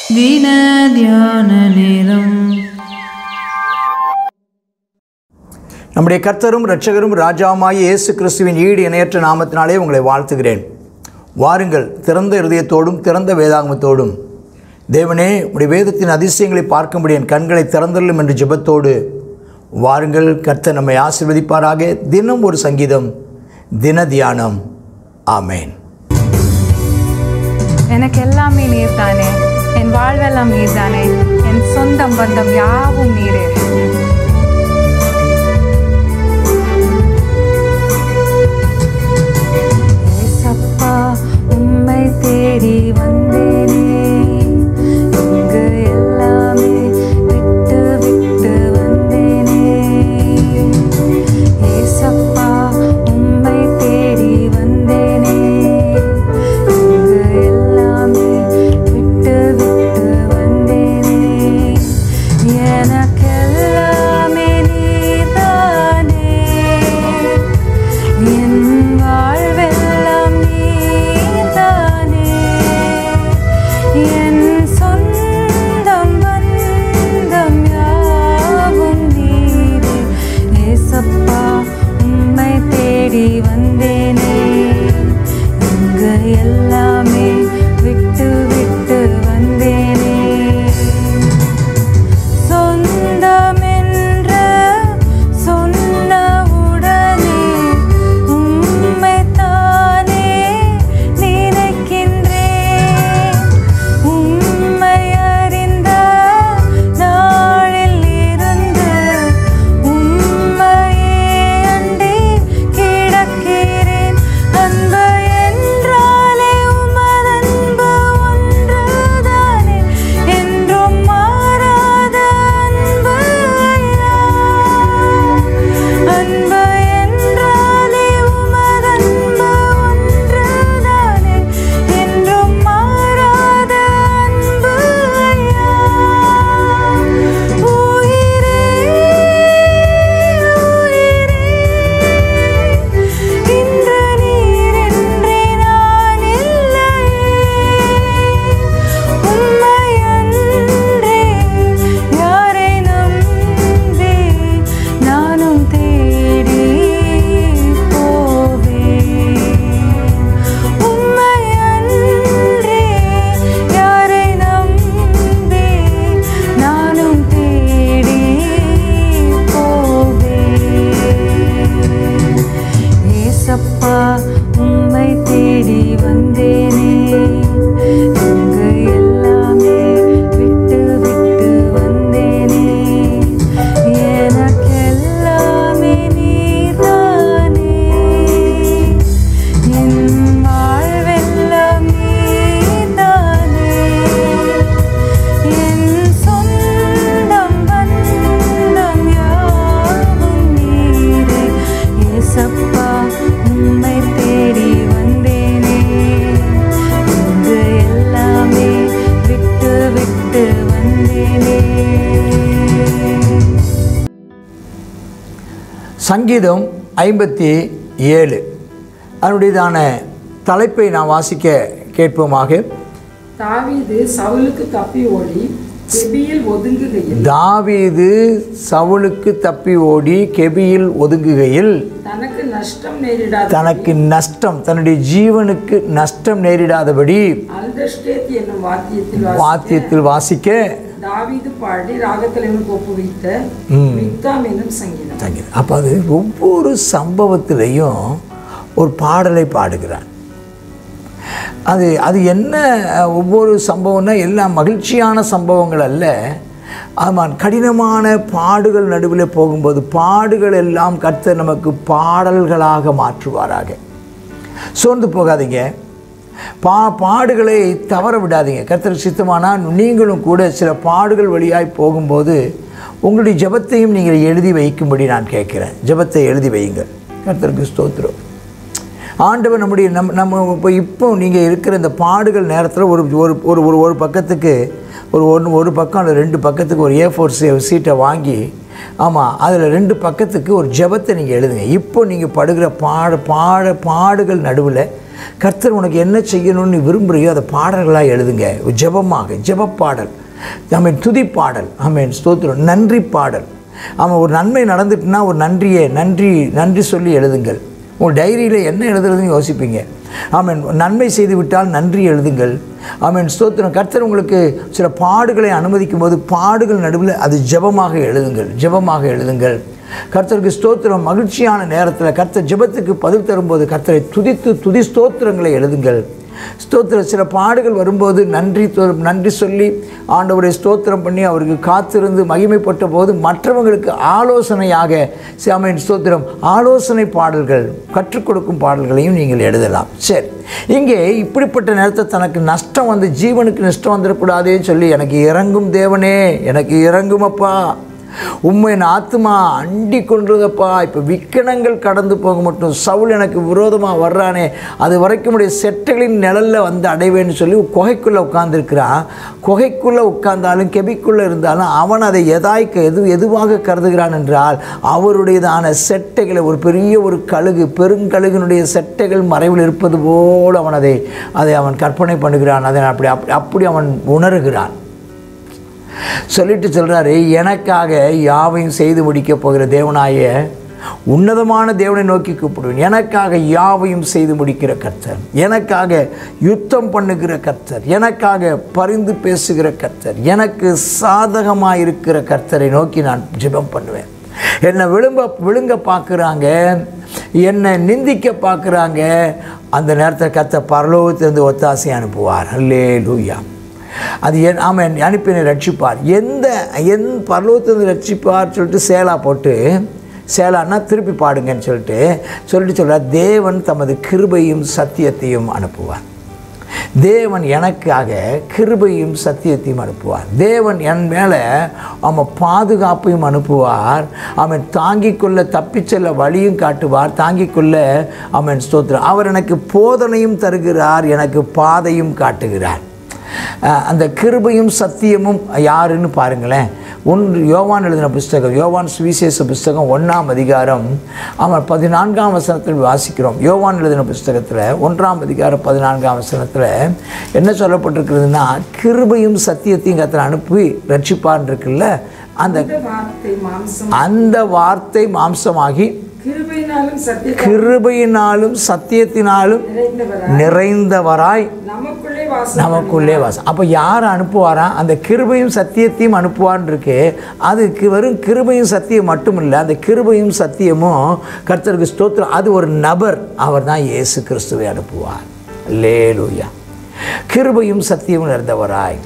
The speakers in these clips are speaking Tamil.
தின தியான நேரம் நம்முடைய கர்த்தரும் இரட்சகரும் ராஜாவுமாய் இயேசு கிறிஸ்துவின் ஈடு இணையற்ற நாமத்தினாலே உங்களை வாழ்த்துகிறேன் வாருங்கள் திறந்த இருதயத்தோடும் திறந்த வேதாகமத்தோடும் தேவனே உடைய வேதத்தின் அதிசயங்களை பார்க்கும்படி என் கண்களை திறந்தள்ளும் என்று ஜெபத்தோடு வாருங்கள் கர்த்தர் நம்மை ஆசீர்வதிப்பாராக தினம் ஒரு சங்கீதம் தின தியானம் ஆமேன் எனக்கு எல்லாமே நீர்தானே என் வாழ்வெல்லாம் நீர்தானே என் சொந்தம் பந்தம் யாவும் நீரே ஏசப்பா உம்மை தேடி வந்தேனே இங்கு எல்லாமே விட்டு விட்டு வந்தேனே ஏசப்பா உம்மை தேடி வந்தேனே இங்கு எல்லாமே விட்டு விட்டு வந்தேனே எனக்கெல்லாமே நீர்தானே என் வாழ்வெல்லாம் நீர்தானே என் சொந்தம் பந்தம் யாவும் நீரே ஏசப்பா உம்மை தேடி வந்தேனே இங்கு எல்லாமே விட்டு விட்டு வந்தேனே சொந்தமென்று சொன்னவுடனே உம்மைத்தானே நினைக்கின்றேன் உம்மை அறிந்த நாளில் இருந்து உம்மையே அண்டி கிடக்கிறேன் அன்பு என்றாலே உமதன்பு ஒன்றுதானே என்றும் மாறாத அன்பு ஐயா அன்பு என்றாலே உமதன்பு ஒன்றுதானே என்றும் மாறாத அன்பு ஐயா உயிரே உயிரே இன்று நீரின்றி நான் இல்லையே உம்மை அன்றே யாரை நம்பி நானும் தேடி போவேன் உம்மை அன்றே யாரை நம்பி நானும் தேடி போவேன் ஏசப்பா உம்மை தேடி வந்தேனே இங்கு எல்லாமே விட்டு விட்டு வந்தேனே எனக்கெல்லாமே நீர்தானே என் வாழ்வெல்லாம் நீர்தானே என் சொந்தம் பந்தம் யாவும் நீரே ஏசப்பா உம்மை தேடி வந்தேனே இங்கு எல்லாமே விட்டு விட்டு வந்தேனே சங்கீதம் ஐம்பத்தி ஏழு அதனுடையதான தலைப்பை நான் வாசிக்க கேட்போமாக தாவீது சவுலுக்கு தப்பி ஓடி கெபியில் ஒதுங்குகையில் தாவீது சவுலுக்கு தப்பி ஓடி கெபியில் ஒதுங்குகையில் தனக்கு நஷ்டம் நேரிடாத தனக்கு நஷ்டம் தன்னுடைய ஜீவனுக்கு நஷ்டம் நேரிடாதபடி அல்தஷ்டேத் என்னும் வாத்தியத்தில் வாசிக்க வாத்தியத்தில் வாசிக்க தாவீது பாடி ராகத்தலைவனுக்கு ஒப்புவித்த மிக்தாம் என்னும் சங்கீதம் தங்கிது அப்போ அது ஒவ்வொரு சம்பவத்திலையும் ஒரு பாடலை பாடுகிறான் அது அது என்ன அஹ், ஒவ்வொரு சம்பவம்னா எல்லாம் மகிழ்ச்சியான சம்பவங்கள் அல்ல ஆமாம் கடினமான பாடுகள் நடுவில் போகும்போது பாடுகள் எல்லாம் கர்த்தர் நமக்கு பாடல்களாக மாற்றுவாராக சோர்ந்து போகாதீங்க பா பாடுகளை தவற விடாதீங்க கர்த்தர் சித்தமானால் நீங்களும் கூட சில பாடுகள் வழியாய் போகும்போது உங்களுடைய ஜெபத்தையும் நீங்கள் எழுதி வைக்கும்படி நான் கேட்குறேன் ஜெபத்தை எழுதி வையுங்கள் கர்த்தருக்கு ஸ்தோத்திரம் ஆண்டவர் நம்முடைய நம் நம்ம இப்போ இப்போ நீங்கள் இருக்கிற இந்த பாடுகள் நேரத்தில் ஒரு ஒரு ஒரு ஒரு ஒரு பக்கத்துக்கு ஒரு ஒன்று ஒரு பக்கம் அல்லது ரெண்டு பக்கத்துக்கு ஒரு ஏ ஃபோர் சீட்டை வாங்கி ஆமாம் அதில் ரெண்டு பக்கத்துக்கு ஒரு ஜெபத்தை நீங்கள் எழுதுங்க இப்போ நீங்கள் படுகிற பாட பாட பாடுகள் நடுவில் கர்த்தர் உனக்கு என்ன செய்யணும்னு நீ விரும்புகிறியோ அதை பாடல்களாக எழுதுங்க ஜெபமாக ஜெபப் பாடல் ஆமீன் துதி பாடல் ஆமீன் ஸ்தோத்திரம் நன்றி பாடல் ஆமாம் ஒரு நன்மை நடந்துட்டுனா ஒரு நன்றியை நன்றி நன்றி சொல்லி எழுதுங்கள் உங்கள் டைரியில் என்ன எழுதுறதுன்னு யோசிப்பீங்க ஆமீன் நன்மை செய்து விட்டால் நன்றி எழுதுங்கள் ஆமீன் ஸ்தோத்திரம் கர்த்தர் உங்களுக்கு சில பாடுகளை அனுமதிக்கும் போது பாடுகள் நடுவில் அது ஜெபமாக எழுதுங்கள் ஜெபமாக எழுதுங்கள் கர்த்தருக்கு ஸ்தோத்திரம் மகிழ்ச்சியான நேரத்தில் கர்த்தர் ஜெபத்துக்கு பதில் தரும்போது கர்த்தரை துதித்து துதி ஸ்தோத்திரங்களை எழுதுங்கள் ஸ்தோத்திரம் சில பாடுகள் வரும்போது நன்றி தொ- நன்றி சொல்லி ஆண்டவரை ஸ்தோத்திரம் பண்ணி அவருக்கு காத்திருந்து மகிமைப்பட்ட போது மற்றவங்களுக்கு ஆலோசனையாக சாமியின் ஸ்தோத்திரம் ஆலோசனை பாடல்கள் கற்றுக் கொடுக்கும் பாடல்களையும் நீங்கள் எழுதலாம் சரி இங்கே இப்படிப்பட்ட நேரத்தில் தனக்கு நஷ்டம் வந்து ஜீவனுக்கு நஷ்டம் வந்துடக்கூடாதேன்னு சொல்லி எனக்கு இறங்கும் தேவனே எனக்கு இறங்குமப்பா உண்மை என் ஆத்மா அண்டி கொன்றதப்பா இப்போ விக்கனங்கள் கடந்து போக மட்டும் சவுல் எனக்கு விரோதமாக வர்றானே அது வரைக்கும் உடைய செட்டைகளின் நிழலில் வந்து அடைவேன்னு சொல்லி குகைக்குள்ளே உட்கார்ந்திருக்கிறான் குகைக்குள்ளே உட்கார்ந்தாலும் கெபிக்குள்ளே இருந்தாலும் அவன் அதை எதாய்க்க எது எதுவாக கருதுகிறான் என்றால் அவருடையதான செட்டைகளை ஒரு பெரிய ஒரு கழுகு பெருங்கழுகினுடைய செட்டைகள் மறைவில் இருப்பது போல் அவன் அதை அதை அவன் கற்பனை பண்ணுகிறான் அதை அப்படி அப்படி அப்படி அவன் உணர்கிறான் சொல்லிட்டு சொல்கிறாரு எனக்காக யாவையும் செய்து முடிக்கப் போகிற தேவனாய உன்னதமான தேவனை நோக்கி கூப்பிடுவேன் எனக்காக யாவையும் செய்து முடிக்கிற கர்த்தர் எனக்காக யுத்தம் பண்ணுகிற கர்த்தர் எனக்காக பரிந்து பேசுகிற கர்த்தர் எனக்கு சாதகமாக இருக்கிற கர்த்தரை நோக்கி நான் ஜெபம் பண்ணுவேன் என்னை விழும்ப விழுங்க பார்க்குறாங்க என்னை நிந்திக்க பார்க்குறாங்க அந்த நேரத்தில் கர்த்தர் பரலோகத்திலிருந்து ஒத்தாசை அனுப்புவார் அல்லே லூயா அது என் ஆமாம் அனுப்பினை ரட்சிப்பார் எந்த என் பர்வத்திலிருந்து ரட்சிப்பார் சொல்லிட்டு சேலா போட்டு சேலான்னா திருப்பி பாடுங்கன்னு சொல்லிட்டு சொல்லிட்டு சொல்கிறார் தேவன் தமது கிருபையும் சத்தியத்தையும் அனுப்புவார் தேவன் எனக்காக கிருபையும் சத்தியத்தையும் அனுப்புவார் தேவன் என் மேலே அவன் பாதுகாப்பையும் அனுப்புவார் அவன் தாங்கிக் கொள்ள தப்பிச் செல்ல வழியும் காட்டுவார் தாங்கிக் கொள்ள அவன் ஸ்தோத்திரம் அவர் எனக்கு போதனையும் தருகிறார் எனக்கு பாதையும் காட்டுகிறார் அஹ் அந்த கிருபையும் சத்தியமும் யாருன்னு பாருங்களேன் ஒன்று யோவான் எழுதின புஸ்தகம் யோவான் சுவிசேஷ புஸ்தகம் ஒன்றாம் அதிகாரம் அவன் பதினான்காம் வசனத்தில் வாசிக்கிறோம் யோவான் எழுதின புஸ்தகத்தில் ஒன்றாம் அதிகாரம் பதினான்காம் வசனத்தில் என்ன சொல்லப்பட்டிருக்கிறதுனா கிருபையும் சத்தியத்தையும் கத்தனை அனுப்பி ரட்சிப்பான் இருக்குல்ல அந்த இந்த வார்த்தை மாம்சம் அந்த வார்த்தை மாம்சமாகி கிருபையினாலும் சத்திய கிருபையினாலும் சத்தியத்தினாலும் நிறைந்தவராய் நிறைந்தவராய் நமக்குள்ளே வாசம் நமக்குள்ளே வாசம் அப்போ யார் அனுப்புவாராம் அந்த கிருபையும் சத்தியத்தையும் அனுப்புவான்னு இருக்கு அதுக்கு வெறும் கிருபையும் சத்தியம் மட்டும் இல்லை அந்த கிருபையும் சத்தியமும் கர்த்தருக்கு ஸ்தோத்திரம் அது ஒரு நபர் அவர் தான் இயேசு கிறிஸ்துவை அனுப்புவார் லேலூயா கிருபையும் சத்தியமும் இருந்தவராய்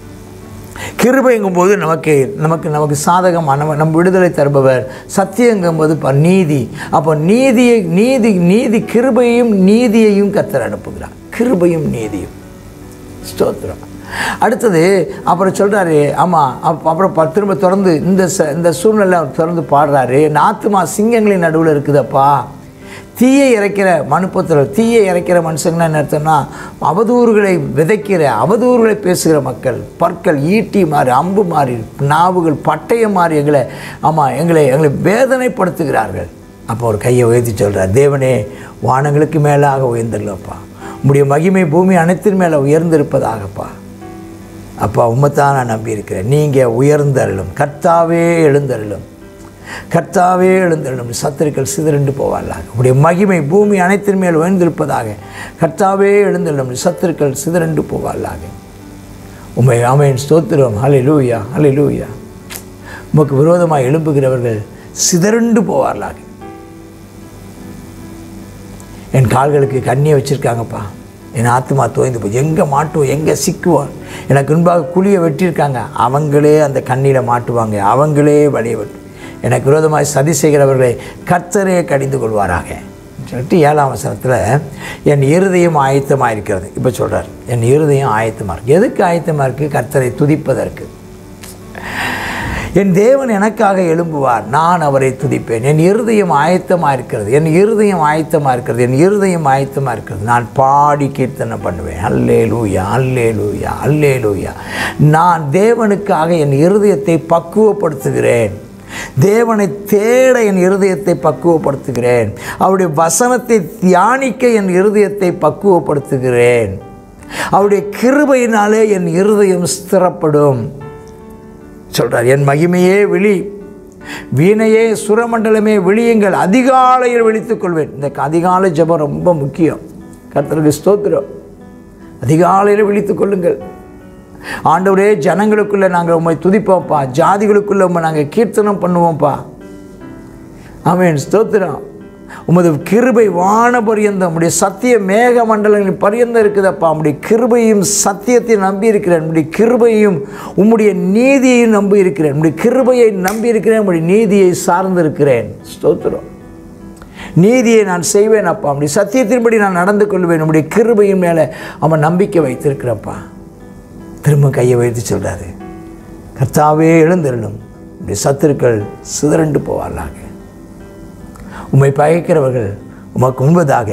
கிருபைங்கும்போது நமக்கு நமக்கு நமக்கு சாதகமான நம் விடுதலை தருபவர் சத்தியங்கும்போது இப்போ நீதி அப்போ நீதியை நீதி நீதி கிருபையும் நீதியையும் கர்த்தர் அனுப்புகிறார் கிருபையும் நீதியும் ஸ்தோத்திரம் அடுத்தது அப்புறம் சொல்கிறாரு ஆமாம் அப் அப்புறம் ப- திரும்ப திறந்து இந்த ச இந்த சூழ்நிலை அவர் திறந்து பாடுறாரு நாத்துமா சிங்கங்களின் நடுவில் இருக்குதப்பா தீயை இறைக்கிற மனுப்பத்தில் தீயை இறைக்கிற மனுஷங்கன்னா என்ன அர்த்தம்னா அவதூறுகளை விதைக்கிற அவதூறுகளை பேசுகிற மக்கள் பற்கள் ஈட்டி மாறி அம்பு மாறி நாவுகள் பட்டயம் மாறி எங்களை ஆமாம் எங்களை எங்களை வேதனைப்படுத்துகிறார்கள் அப்போ ஒரு கையை உயர்த்தி சொல்கிறார் தேவனே வானங்களுக்கு மேலாக உயர்ந்துள்ளப்பா உம்முடைய மகிமை பூமி அனைத்தின் மேலே உயர்ந்திருப்பதாகப்பா அப்பா உம்மைத்தான் நான் நம்பியிருக்கிறேன் நீங்கள் உயர்ந்தருளும் கர்த்தாவே எழுந்தருளும் கர்த்தாவே எழுந்தருளும் சத்துருக்கள் சிதறண்டு போவார்களாக உடைய மகிமை பூமி அனைத்தின் மேல் உயர்ந்திருப்பதாக கர்த்தாவே எழுந்தருளும் சத்துருக்கள் சிதறண்டு போவார்களாக உம்மை ஆமையின் ஸ்தோத்திரம் ஹலை லூயா ஹலை லூயா உமக்கு விரோதமாக எழும்புகிறவர்கள் சிதறண்டு போவார்களாக என் கால்களுக்கு கண்ணியை வச்சுருக்காங்கப்பா என் ஆத்மா தோய்ந்து போய் எங்கே மாட்டுவோம் எங்கே சிக்குவோம் எனக்கு முன்பாக குழியை வெட்டியிருக்காங்க அவங்களே அந்த கண்ணியில் மாட்டுவாங்க அவங்களே வழியை வெட்டு எனக்கு விரோதமாக சதி செய்கிறவர்களை கர்த்தரே கடிந்து கொள்வாராக சொல்லிட்டு ஏழாம் வசனத்தில் என் இருதயம் ஆயத்தமாக இருக்கிறது இப்போ சொல்கிறார் என் இருதயம் ஆயத்தமாக இருக்குது எதுக்கு ஆயத்தமாக இருக்குது கர்த்தரை துதிப்பதற்கு என் தேவன் எனக்காக எழும்புவார் நான் அவரை துதிப்பேன் என் இருதயம் ஆயத்தமாக இருக்கிறது என் இருதயம் ஆயத்தமாக இருக்கிறது என் இருதயம் ஆயத்தமாக இருக்கிறது நான் பாடி கீர்த்தனை பண்ணுவேன் அல்லே லூயா அல்லே லூயா அல்லே லூயா நான் தேவனுக்காக என் இருதயத்தை பக்குவப்படுத்துகிறேன் தேவனை தேட என் இருதயத்தை பக்குவப்படுத்துகிறேன் அவருடைய வசனத்தை தியானிக்க என் இருதயத்தை பக்குவப்படுத்துகிறேன் அவருடைய கிருபையினாலே என் இருதயம் ஸ்திரப்படும் சொல்றார் என் மகிமையே விழி வீணையே சுரமண்டலமே விழியுங்கள் அதிகாலையில் விழித்துக் கொள்வேன் இந்த அதிகாலை ஜெபம் ரொம்ப முக்கியம் கர்த்தருக்கு ஸ்தோத்திரம் அதிகாலையில் விழித்துக் கொள்ளுங்கள் ஆண்டவரே ஜனங்களுக்குள்ளே நாங்கள் உண்மை துதிப்போம்ப்பா ஜாதிகளுக்குள்ளே உண்மை நாங்கள் கீர்த்தனம் பண்ணுவோம்ப்பா ஆமென் ஸ்தோத்திரம் உமது கிருபை வான பரியந்தம் உடைய சத்திய மேக மண்டலங்களின் பரியந்தம் இருக்குதப்பா உம்முடைய கிருபையும் சத்தியத்தையும் நம்பி இருக்கிறேன் உம்முடைய கிருபையும் உம்முடைய நீதியையும் நம்பி இருக்கிறேன் உம்முடைய கிருபையை நம்பி இருக்கிறேன் உம்முடைய நீதியை சார்ந்து இருக்கிறேன் ஸ்தோத்திரம் நீதியை நான் செய்வேன் அப்பா உம்முடைய சத்தியத்தின்படி நான் நடந்து கொள்வேன் உம்முடைய கிருபையின் மேலே அவன் நம்பிக்கை வைத்திருக்கிறப்பா திரும்ப கையை வைத்து சொல்கிறாரு கர்த்தாவே எழுந்திரலும் உடைய சத்துருக்கள் சிதறண்டு போவார்களாக உம்மை பகைக்கிறவர்கள் உமக்கு முன்பதாக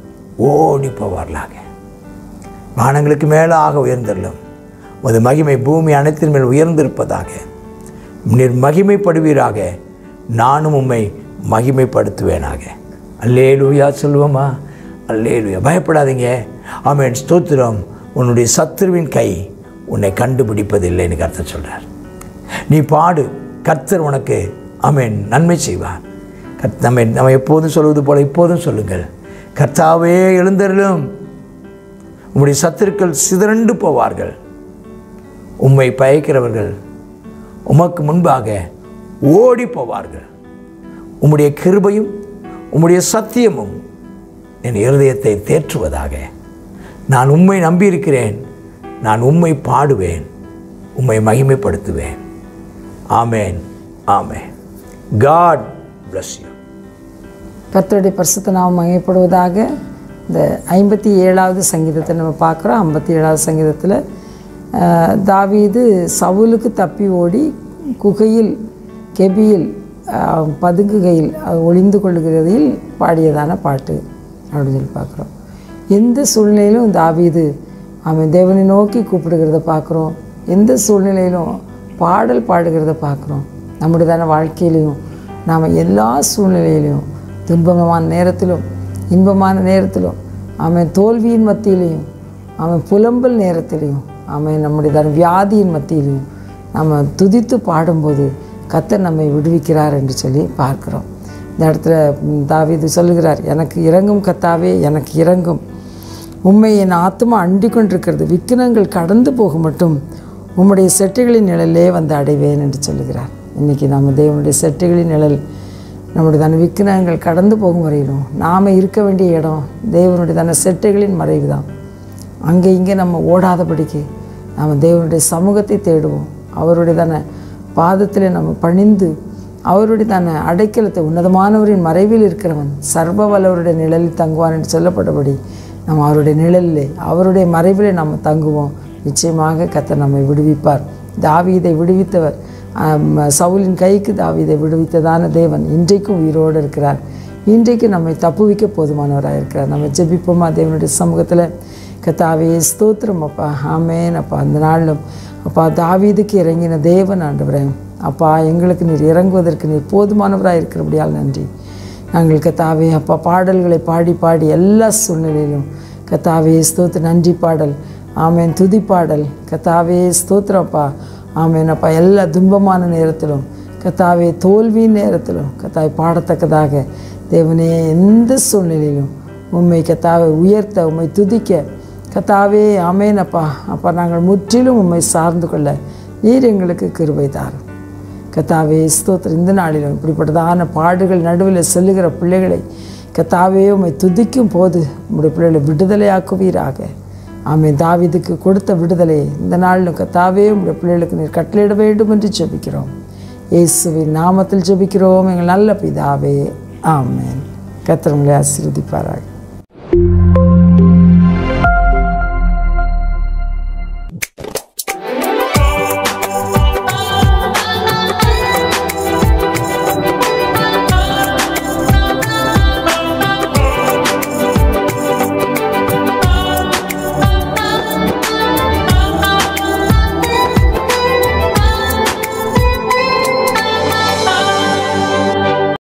ஓடி போவார்களாக வானங்களுக்கு மேலாக உயர்ந்தள்ளும் உமது மகிமை பூமி அனைத்தின் மேல் உயர்ந்திருப்பதாக நீர் மகிமைப்படுவீராக நானும் உம்மை மகிமைப்படுத்துவேனாக அல்லேலூயா சொல்லுவோமா அல்லேலூயா பயப்படாதீங்க ஆமென் ஸ்தோத்திரம் உன்னுடைய சத்துருவின் கை உன்னை கண்டுபிடிப்பதில்லைன்னு கர்த்தர் சொல்கிறார் நீ பாடு கர்த்தர் உனக்கு ஆமென் நன்மை செய்வார் கர்த்த நம்ம நம்ம எப்போதும் சொல்வது போல இப்போதும் சொல்லுங்கள் கர்த்தாவே எழுந்தருளும் உம்முடைய சத்துருக்கள் சிதறண்டு போவார்கள் உம்மை பயக்கிறவர்கள் உமக்கு முன்பாக ஓடி போவார்கள் உம்முடைய கிருபையும் உம்முடைய சத்தியமும் என் இருதயத்தை தேற்றுவதாக நான் உம்மை நம்பியிருக்கிறேன் நான் உம்மை பாடுவேன் உம்மை மகிமைப்படுத்துவேன் ஆமேன் ஆமேன் காட் bless you கர்த்தருடைய பரிசுத்த நாமம் மகிமைப்படுவதாக இந்த ஐம்பத்தி ஏழாவது சங்கீதத்தை நம்ம பார்க்குறோம் ஐம்பத்தி ஏழாவது சங்கீதத்தில் அஹ், தாவீது சவுலுக்கு தப்பி ஓடி குகையில் கெபியில் அஹ், பதுங்குகையில் அஹ், ஒளிந்து கொள்ளுகிறதில் பாடியதான பாட்டு அப்படின்னு சொல்லி பார்க்குறோம் எந்த சூழ்நிலையிலும் தாவீது அவன் தேவனை நோக்கி கூப்பிடுகிறத பார்க்குறோம் எந்த சூழ்நிலையிலும் பாடல் பாடுகிறத பார்க்குறோம் நம்முடையதான வாழ்க்கையிலையும் நாம் எல்லா சூழ்நிலையிலையும் துன்பமான நேரத்திலும் இன்பமான நேரத்திலும் அவன் தோல்வியின் மத்தியிலையும் அவன் புலம்பல் நேரத்திலையும் அவன் நம்முடையதான வியாதியின் மத்தியிலையும் நம்ம துதித்து பாடும்போது கர்த்தர் நம்மை விடுவிக்கிறார் என்று சொல்லி பார்க்கிறோம் இந்த இடத்துல ம், தாவீது சொல்லுகிறார் எனக்கு இறங்கும் கத்தாவே எனக்கு இறங்கும் உம்மை என் ஆத்மா அண்டி கொண்டிருக்கிறது விக்கினங்கள் கடந்து போக மட்டும் உம்முடைய செட்டுகளின் நிழலே வந்து அடைவேன் என்று சொல்லுகிறார் இன்றைக்கி நம்ம தேவனுடைய செட்டுகளின் நிழல் நம்முடைய தன விக்கினங்கள் கடந்து போகும் வரையிலும் நாம் இருக்க வேண்டிய இடம் தேவனுடைய தன செட்டுகளின் மறைவு தான் அங்கே இங்கே நம்ம ஓடாதபடிக்கு நாம் தேவனுடைய சமூகத்தை தேடுவோம் அவருடைய தான பாதத்தில் நம்ம பணிந்து அவருடைய தான அடைக்கலத்தை உன்னதமானவரின் மறைவில் இருக்கிறவன் சர்வ வல்லவருடைய நிழலில் தங்குவான் என்று சொல்லப்பட்டபடி நம்ம அவருடைய நிழலிலே அவருடைய மறைவிலே நம்ம தங்குவோம் நிச்சயமாக கர்த்தர் நம்மை விடுவிப்பார் தாவீதை விடுவித்தவர் ஆம், சவுலின் கைக்கு தாவீதை விடுவித்ததான தேவன் இன்றைக்கும் உயிரோடு இருக்கிறார் இன்றைக்கு நம்மை தப்புவிக்க போதுமானவராக இருக்கிறார் நம்ம ஜெபிப்போமா தேவனுடைய சமூகத்தில் கத்தாவே ஸ்தோத்திரம் அப்பா ஆமேன் அப்பா அந்த நாளிலும் அப்பா தாவீதுக்கு இறங்கின தேவன் ஆண்டவரே அப்பா எங்களுக்கு நீர் இறங்குவதற்கு நீர் போதுமானவராக இருக்கிறபடியால் நன்றி நாங்கள் கத்தாவே அப்பா பாடல்களை பாடி பாடி எல்லா சூழ்நிலையிலும் கத்தாவே ஸ்தோத்திர நன்றி பாடல் ஆமேன் துதி பாடல் கத்தாவே ஸ்தோத்திரம் அப்பா ஆமேன் அப்பா எல்லா துன்பமான நேரத்திலும் கத்தாவே தோல்வியின் நேரத்திலும் கத்தாவை பாடத்தக்கதாக தேவனே எந்த சூழ்நிலையிலும் உம்மை கத்தாவை உயர்த்த உம்மை துதிக்க கத்தாவே ஆமேன் அப்பா அப்பா நாங்கள் முற்றிலும் உம்மை சார்ந்து கொள்ள நீர் எங்களுக்கு கிருபை தாரும் கத்தாவே ஸ்தோத்திரம் இந்த நாளிலும் இப்படிப்பட்டதான பாடுகள் நடுவில் செல்லுகிற பிள்ளைகளை கத்தாவே உம்மை துதிக்கும் போது உம்முடைய பிள்ளைகளை விடுதலையாக்குவீராக ஆமே தாவீதுக்கு கொடுத்த விடுதலையை இந்த நாளிலும் கத்தாவே உம்முடைய பிள்ளைகளுக்கு நீர் கட்டளையிட வேண்டும் என்று ஜெபிக்கிறோம் இயேசுவின் நாமத்தில் ஜெபிக்கிறோம் எங்கள் நல்ல பிதாவே ஆமென் கர்த்தர் உங்களை ஆசீர்வதிப்பாராக